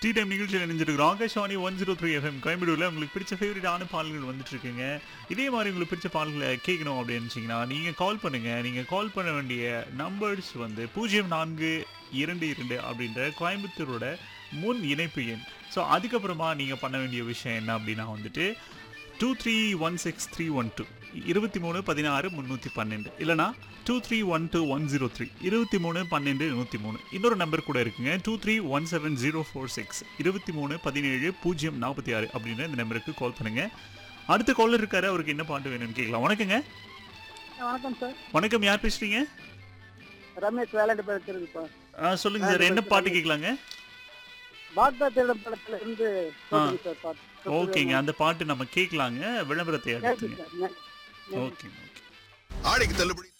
tea time நிகழ்ச்சியில் நினைஞ்சிருக்கிறோம் Akashvani one zero three FM கோயம்புத்தூரில் உங்களுக்கு பிடிச்ச ஃபேவரட்டான பாடல்கள் வந்துட்டு இருக்குங்க இதே மாதிரி உங்களுக்கு பிடிச்ச பாடல்களை கேட்கணும் அப்படின்னு நினச்சிங்கன்னா நீங்கள் கால் பண்ணுங்கள் நீங்கள் கால் பண்ண வேண்டிய நம்பர்ஸ் வந்து பூஜ்ஜியம் நான்கு இரண்டு இரண்டு அப்படின்ற கோயம்புத்தூரோட முன் இணைப்பு எண் ஸோ அதுக்கப்புறமா நீங்கள் பண்ண வேண்டிய விஷயம் என்ன அப்படின்னா வந்துட்டு two three one six three one two இருபத்தி மூணு பதினாறு முந்நூற்றி பன்னெண்டு இல்லைனா two three one two one zero three இருபத்தி மூணு பன்னெண்டு நூற்றி மூணு இன்னொரு நம்பர் கூட இருக்குங்க two three one seven zero four six இருபத்தி மூணு பதினேழு பூஜ்ஜியம் நாற்பத்தி ஆறு அப்படின்ற இந்த நம்பருக்கு கால் பண்ணுங்க அடுத்த காலர் இருக்காரு அவருக்கு என்ன பாட்டு வேணும்னு கேட்கலாம் வணக்கங்க வணக்கம் சார் வணக்கம் யார் பேசுறீங்க ரமேஷ் வேலைட்டு பேசுறதுப்பா ஆ, சொல்லுங்க சார் என்ன பாட்டு கேட்கலாங்க பாக்தா திருடம் படத்துல இருந்து போடுங்க சார் பாட்டு ஓகேங்க அந்த பாட்டு நம்ம கேட்கலாங்க விளம்பரத்தை கேட்கு எடுத்துங்க சார் நே- நே- ஓகே ஓகே ஆடைக்கு தள்ளுபடி